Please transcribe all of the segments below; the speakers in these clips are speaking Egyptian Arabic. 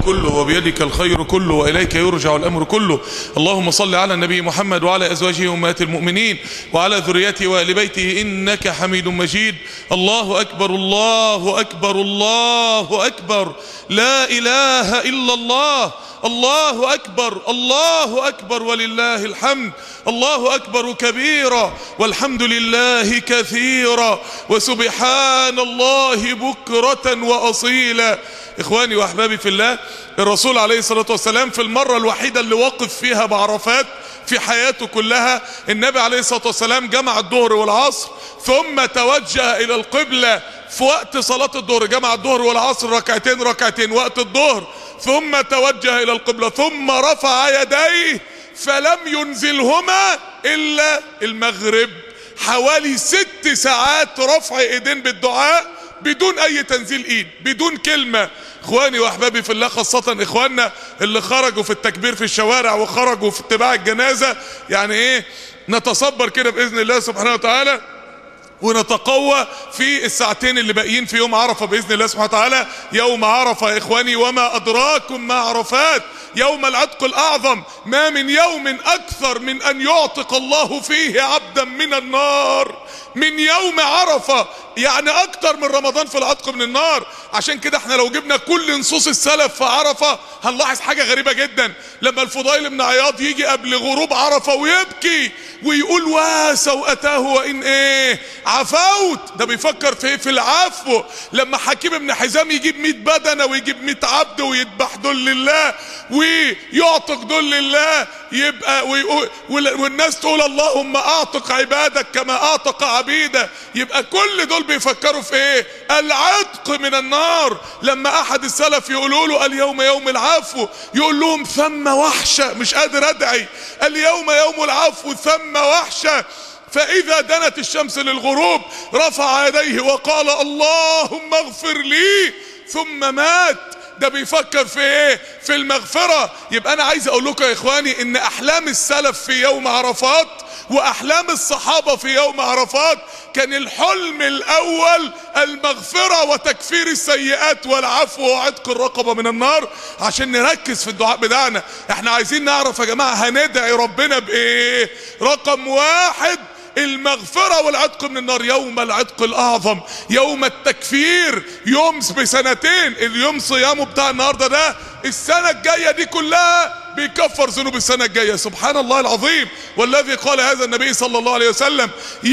كله وبيدك الخير كله وإليك يرجع الأمر كله اللهم صل على النبي محمد وعلى أزواجه أمهات المؤمنين وعلى ذريته وآل بيته إنك حميد مجيد الله أكبر الله أكبر الله أكبر لا إله إلا الله الله أكبر الله أكبر ولله الحمد الله أكبر كبيرا والحمد لله كثيرا وسبحان الله بكرة وأصيلا إخواني وأحبابي في الله الرسول عليه الصلاة والسلام في المرة الوحيدة اللي وقف فيها بعرفات في حياته كلها النبي عليه الصلاة والسلام جمع الظهر والعصر ثم توجه إلى القبلة في وقت صلاة الظهر جمع الظهر والعصر ركعتين ركعتين وقت الظهر ثم توجه إلى القبلة ثم رفع يديه فلم ينزلهما إلا المغرب حوالي ست ساعات رفع ايدين بالدعاء بدون اي تنزيل ايد بدون كلمة اخواني واحبابي في الله خاصة اخواننا اللي خرجوا في التكبير في الشوارع وخرجوا في اتباع الجنازة يعني ايه نتصبر كده باذن الله سبحانه وتعالى ونتقوى في الساعتين اللي باقيين في يوم عرفة بإذن الله سبحانه وتعالى يوم عرفة يا إخواني وما أدراكم ما عرفات يوم العتق الأعظم ما من يوم أكثر من أن يعتق الله فيه عبدا من النار من يوم عرفة يعني أكتر من رمضان في العتق من النار عشان كده احنا لو جبنا كل نصوص السلف في عرفة هنلاحظ حاجة غريبة جدا لما الفضيل بن عياض يجي قبل غروب عرفة ويبكي ويقول واسوأتاه وإن ايه عفوت ده بيفكر في ايه في العفو لما حكيم بن حزام يجيب 100 بدنة ويجيب 100 عبد ويذبح دول لله ويعتق دول لله يبقى ويقول والناس تقول اللهم اعتق عبادك كما اعتق عبيدك يبقى كل دول بيفكروا في ايه العتق من النار لما احد السلف يقولوا له اليوم يوم العفو يقول لهم ثم وحشة مش قادر ادعي اليوم يوم العفو ثم وحشة فإذا دنت الشمس للغروب رفع يديه وقال اللهم اغفر لي ثم مات ده بيفكر في ايه في المغفرة يبقى انا عايز اقول لكم يا اخواني ان احلام السلف في يوم عرفات واحلام الصحابة في يوم عرفات كان الحلم الاول المغفرة وتكفير السيئات والعفو وعتق الرقبة من النار عشان نركز في الدعاء بتاعنا احنا عايزين نعرف يا جماعة هندعي ربنا بايه رقم واحد المغفرة والعتق من النار يوم العتق الأعظم يوم التكفير يوم بسنتين اليوم صيامه بتاع النهاردة ده السنة الجاية دي كلها بيكفر ذنوب السنة الجاية سبحان الله العظيم والذي قال هذا النبي صلى الله عليه وسلم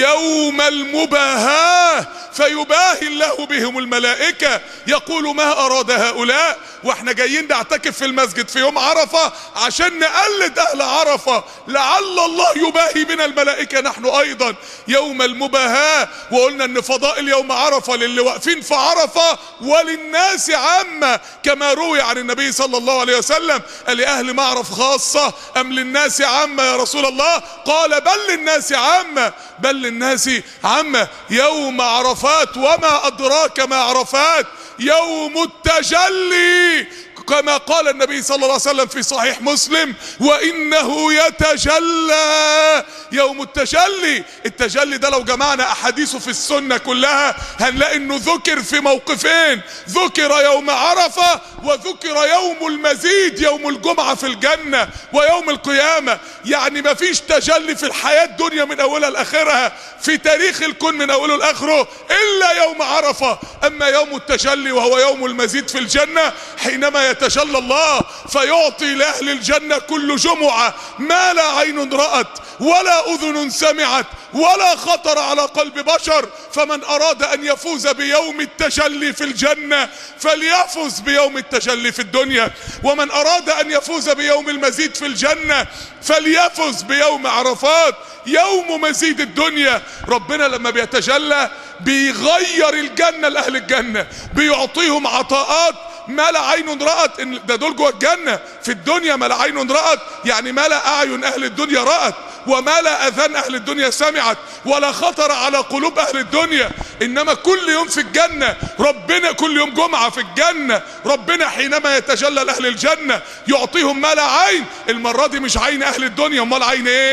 يوم المباهاة فيباهي الله بهم الملائكة يقول ما أراد هؤلاء واحنا جايين نعتكف في المسجد في يوم عرفة عشان نقلد أهل عرفة لعل الله يباهي بنا الملائكة نحن أيضا يوم المباهاة وقلنا أن فضائل يوم عرفة للي واقفين في عرفة وللناس عامة كما روي عن النبي صلى الله عليه وسلم لأهل معرف خاصة أم للناس عامة يا رسول الله قال بل للناس عامة بل للناس عامة يوم عرفات وما أدراك ما عرفات يوم التجلي كما قال النبي صلى الله عليه وسلم في صحيح مسلم وإنه يتجلى يوم التجلي التجلي ده لو جمعنا أحاديثه في السنة كلها هنلاقي أنه ذكر في موقفين ذكر يوم عرفة وذكر يوم المزيد يوم الجمعة في الجنة ويوم القيامة يعني ما فيش تجلي في الحياة الدنيا من أولها لآخرها في تاريخ الكون من أوله لآخره إلا يوم عرفة أما يوم التجلي وهو يوم المزيد في الجنة حينما يتجلى الله فيعطي لأهل الجنة كل جمعة ما لا عين رأت ولا أذن سمعت ولا خطر على قلب بشر فمن أراد أن يفوز بيوم التجلي في الجنة فليفز بيوم التجلي في الدنيا ومن أراد أن يفوز بيوم المزيد في الجنة فليفز بيوم عرفات يوم مزيد الدنيا ربنا لما بيتجلى بيغير الجنة لأهل الجنة بيعطيهم عطاءات ما لا عين رأت إن ده دول جوه الجنة في الدنيا ما لا عين رأت يعني ما لا أعين أهل الدنيا رأت وما لا أذان أهل الدنيا سمعت ولا خطر على قلوب أهل الدنيا إنما كل يوم في الجنة ربنا كل يوم جمعة في الجنة ربنا حينما يتجلى لأهل الجنة يعطيهم ما لا عين المرة دي مش عين أهل الدنيا امال عين إيه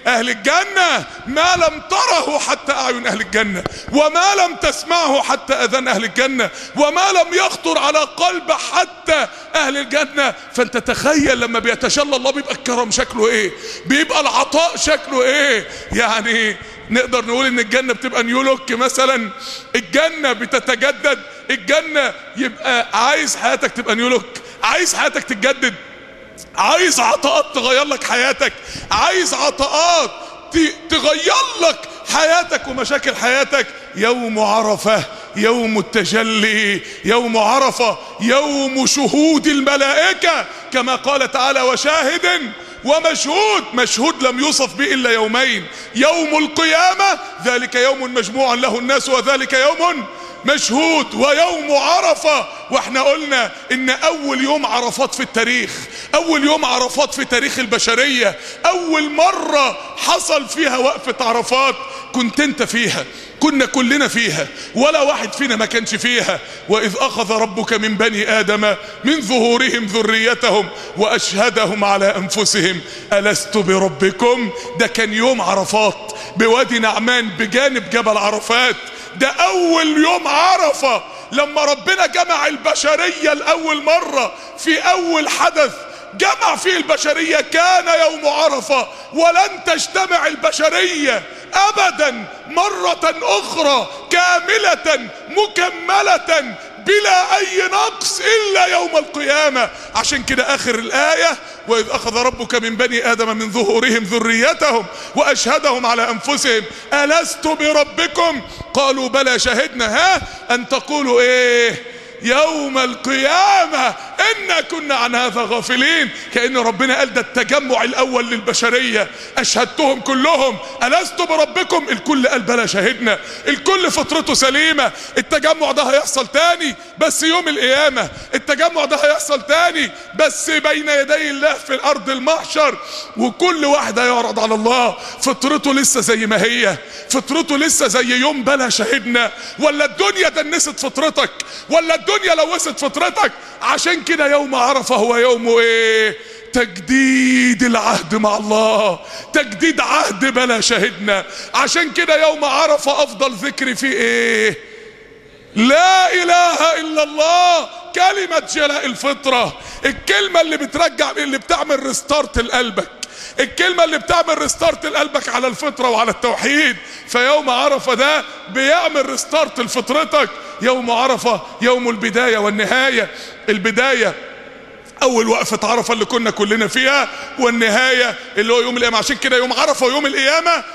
اهل الجنة ما لم تره حتى اعين اهل الجنة وما لم تسمعه حتى اذان اهل الجنة وما لم يخطر على قلب حتى اهل الجنة فانت تخيل لما بيتجلى الله بيبقى الكرم شكله ايه بيبقى العطاء شكله ايه يعني نقدر نقول ان الجنة بتبقى نيولوك مثلا الجنة بتتجدد الجنة يبقى عايز حياتك تبقى نيولوك عايز حياتك تتجدد عايز عطاءات تغير لك حياتك عايز عطاءات تغير لك حياتك ومشاكل حياتك يوم عرفة يوم التجلي يوم عرفة يوم شهود الملائكة كما قال تعالى وشاهد ومشهود مشهود لم يوصف به إلا يومين يوم القيامة ذلك يوم مجموع له الناس وذلك يوم مشهود ويوم عرفة واحنا قلنا ان اول يوم عرفات في التاريخ اول يوم عرفات في تاريخ البشرية اول مرة حصل فيها وقفة عرفات كنت انت فيها كنا كلنا فيها ولا واحد فينا ما كانش فيها واذ اخذ ربك من بني ادم من ظهورهم ذريتهم واشهدهم على انفسهم الست بربكم ده كان يوم عرفات بوادي نعمان بجانب جبل عرفات ده اول يوم عرفة لما ربنا جمع البشرية لاول مرة في اول حدث جمع فيه البشرية كان يوم عرفة ولن تجتمع البشرية ابدا مرة اخرى كاملة مكملة بلا اي نقص الا يوم القيامة عشان كده اخر الاية واذ اخذ ربك من بني ادم من ظهورهم ذريتهم واشهدهم على انفسهم الست بربكم قالوا بلى شهدنا ها ان تقولوا ايه يوم القيامة إنا كنا عن هذا غافلين كأن ربنا قال ده التجمع الأول للبشرية أشهدتهم كلهم ألست بربكم الكل قال بلى شهدنا الكل فطرته سليمة التجمع ده هيحصل تاني بس يوم القيامة التجمع ده هيحصل تاني بس بين يدي الله في الأرض المحشر وكل واحد هيعرض على الله فطرته لسه زي ما هي فطرته لسه زي يوم بلى شهدنا ولا الدنيا دنست فطرتك ولا الدنيا لوثت فطرتك عشان كده يوم عرفه هو يوم ايه تجديد العهد مع الله تجديد عهد بلا شهدنا عشان كده يوم عرفه افضل ذكر فيه ايه لا اله الا الله كلمة جلاء الفطرة الكلمة اللي بترجع اللي بتعمل ريستارت لقلبك الكلمة اللي بتعمل ريستارت لقلبك على الفطرة وعلى التوحيد فيوم عرفة ده بيعمل ريستارت لفطرتك يوم عرفة يوم البداية والنهاية البداية اول وقفة عرفة اللي كنا كلنا فيها والنهاية اللي هو يوم القيامة عشان كده يوم عرفة ويوم القيامة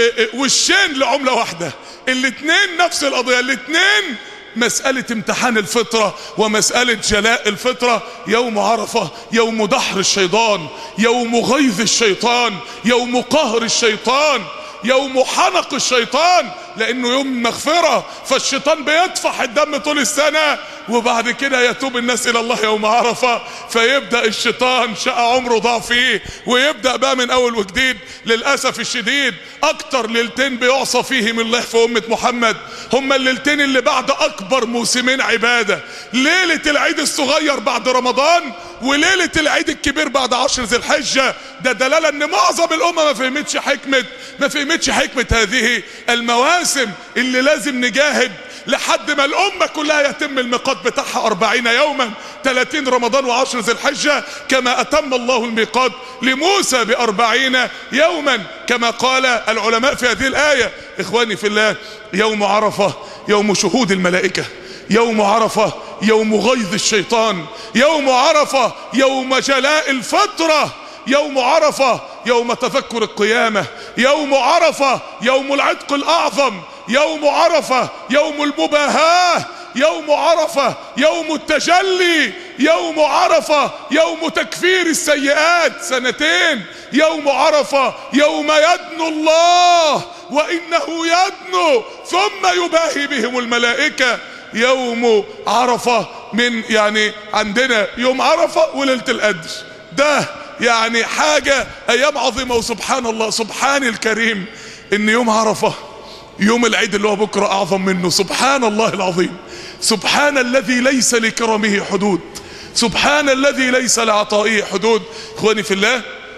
وشين لعملة واحدة الاتنين نفس القضية الاتنين مسألة امتحان الفطرة ومسألة جلاء الفطرة يوم عرفة يوم دحر الشيطان يوم غيظ الشيطان يوم قهر الشيطان يوم حنق الشيطان لانه يوم مغفرة فالشيطان بيطفح الدم طول السنة وبعد كده يتوب الناس الى الله يوم عرفة فيبدأ الشيطان شقى عمره ضاع فيه ويبدأ بقى من اول وجديد للأسف الشديد اكتر ليلتين بيعصى فيهم الله في امة محمد هما الليلتين اللي بعد اكبر موسمين عبادة ليلة العيد الصغير بعد رمضان وليلة العيد الكبير بعد عشر ذي الحجة ده دلالة ان معظم الامة ما فهمتش حكمة ما فهمتش حكمة هذه المواسم اللي لازم نجاهد لحد ما الأمة كلها يتم الميقات بتاعها أربعين يوما 30 رمضان وعشر ذي الحجة كما أتم الله الميقات لموسى بأربعين يوما كما قال العلماء في هذه الآية إخواني في الله يوم عرفة يوم شهود الملائكة يوم عرفة يوم غيظ الشيطان يوم عرفة يوم جلاء الفترة يوم عرفة يوم تذكر القيامة يوم عرفة يوم العتق الأعظم يوم عرفة يوم المباهاة يوم عرفة يوم التجلي يوم عرفة يوم تكفير السيئات سنتين يوم عرفة يوم يدنو الله وإنه يدنو ثم يباهي بهم الملائكة يوم عرفة من يعني عندنا يوم عرفة وليلة القدر ده يعني حاجة ايام عظيمة وسبحان الله سبحان الكريم ان يوم عرفة يوم العيد اللي هو بكرة اعظم منه سبحان الله العظيم سبحان الذي ليس لكرمه حدود سبحان الذي ليس لعطائه حدود اخواني في الله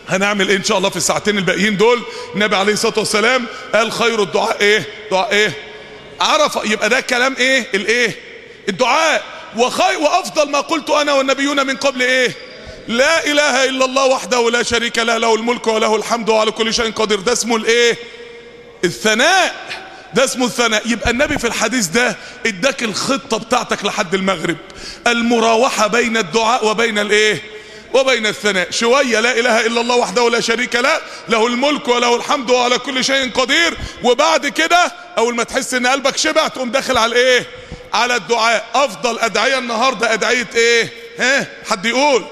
هنعمل ايه ان شاء الله في الساعتين الباقيين دول النبي عليه الصلاه والسلام قال خير الدعاء ايه دعاء ايه عرف يبقى ده كلام ايه الايه الدعاء وخير وافضل ما قلت انا والنبيون من قبل ايه لا اله الا الله وحده لا شريك له له الملك وله الحمد وعلى كل شيء قدير ده اسمه الايه الثناء ده اسمه الثناء يبقى النبي في الحديث ده اداك الخطة بتاعتك لحد المغرب المراوحة بين الدعاء وبين الايه وبين الثناء شوية لا اله الا الله وحده لا شريك له له الملك وله الحمد وعلى كل شيء قدير وبعد كده اول ما تحس ان قلبك شبع تقوم داخل على الايه على الدعاء افضل ادعية النهاردة ادعية ايه ها حد يقول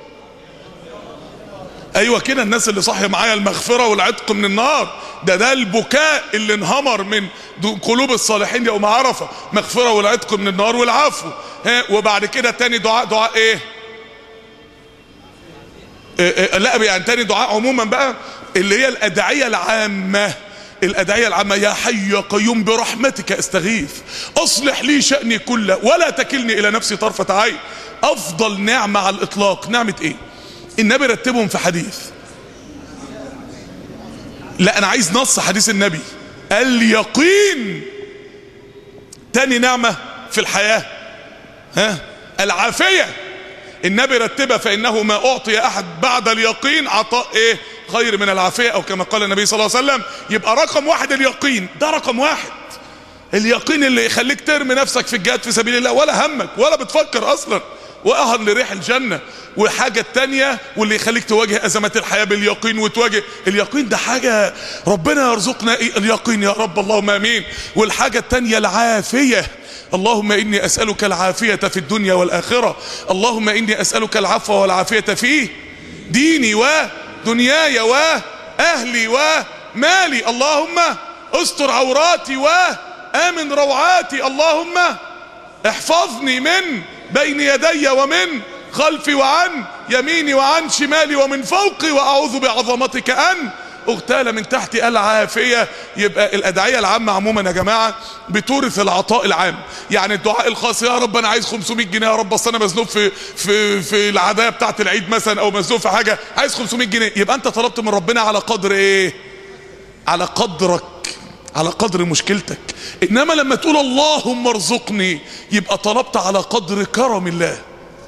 ايوه كده الناس اللي صاحيه معايا المغفره والعتق من النار ده ده البكاء اللي انهمر من قلوب الصالحين يوم عرفه مغفره والعتق من النار والعفو ها وبعد كده تاني دعاء دعاء ايه إيه إيه لا يعني تاني دعاء عموما بقى اللي هي الادعيه العامه الادعيه العامه يا حي يا قيوم برحمتك استغيث اصلح لي شاني كله ولا تكلني الى نفسي طرفه عين افضل نعمه على الاطلاق نعمه ايه النبي رتبهم في حديث لا انا عايز نص حديث النبي اليقين تاني نعمة في الحياة ها العافية النبي رتبها فانه ما اعطي احد بعد اليقين عطاء ايه خير من العافية او كما قال النبي صلى الله عليه وسلم يبقى رقم واحد اليقين ده رقم واحد اليقين اللي يخليك ترمي نفسك في الجهاد في سبيل الله ولا همك ولا بتفكر اصلا واهل لريح الجنة وحاجة التانية واللي يخليك تواجه ازمات الحياة باليقين وتواجه اليقين ده حاجة ربنا يرزقنا إيه اليقين يا رب اللهم امين والحاجة التانية العافية اللهم اني اسألك العافية في الدنيا والاخرة اللهم اني اسألك العفو والعافية في ديني ودنياي واهلي ومالي اللهم استر عوراتي وامن روعاتي اللهم احفظني من بين يدي ومن خلفي وعن يميني وعن شمالي ومن فوقي واعوذ بعظمتك ان اغتال من تحت العافية يبقى الادعية العامة عموما يا جماعة بتورث العطاء العام يعني الدعاء الخاص يا رب انا عايز 500 جنيه يا رب اصل انا مزنوق في في في العداية بتاعت العيد مثلا او مزنوق في حاجة عايز 500 جنيه يبقى انت طلبت من ربنا على قدر ايه على قدرك على قدر مشكلتك انما لما تقول اللهم ارزقني يبقى طلبت على قدر كرم الله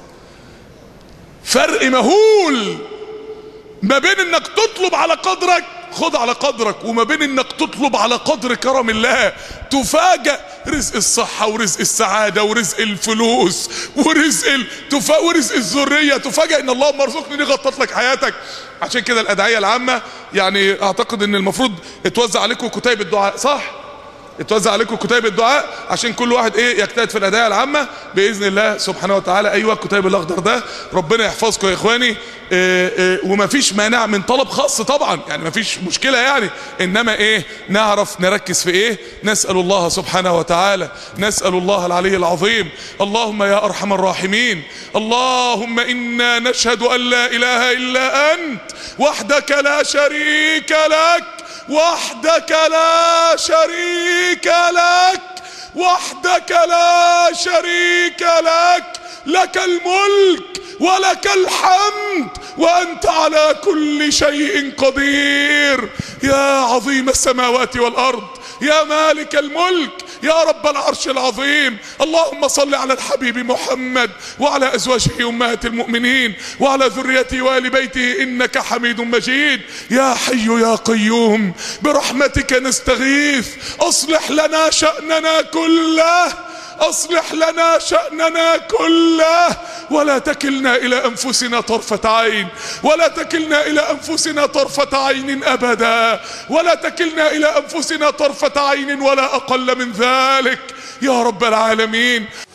فرق مهول ما بين انك تطلب على قدرك خد على قدرك وما بين انك تطلب على قدر كرم الله تفاجأ رزق الصحة ورزق السعادة ورزق الفلوس ورزق ال... تفا... ورزق الذرية تفاجأ ان اللهم ارزقني دي غطت لك حياتك عشان كده الادعية العامة يعني اعتقد ان المفروض اتوزع عليكم كتيب الدعاء صح اتوزع عليكم كتيب الدعاء عشان كل واحد ايه يجتهد في الادعيه العامه باذن الله سبحانه وتعالى ايوه الكتيب الاخضر ده ربنا يحفظكم يا اخواني إيه إيه ومفيش مانع من طلب خاص طبعا يعني مفيش مشكله يعني انما ايه نعرف نركز في ايه نسال الله سبحانه وتعالى نسال الله العلي العظيم اللهم يا ارحم الراحمين اللهم انا نشهد ان لا اله الا انت وحدك لا شريك لك وحدك لا شريك لك وحدك لا شريك لك لك الملك ولك الحمد وانت على كل شيء قدير يا عظيم السماوات والارض يا مالك الملك يا رب العرش العظيم اللهم صل على الحبيب محمد وعلى ازواجه امهات المؤمنين وعلى ذريته وال بيته انك حميد مجيد يا حي يا قيوم برحمتك نستغيث اصلح لنا شاننا كله اصلح لنا شأننا كله ولا تكلنا الى انفسنا طرفة عين ولا تكلنا الى انفسنا طرفة عين ابدا ولا تكلنا الى انفسنا طرفة عين ولا اقل من ذلك يا رب العالمين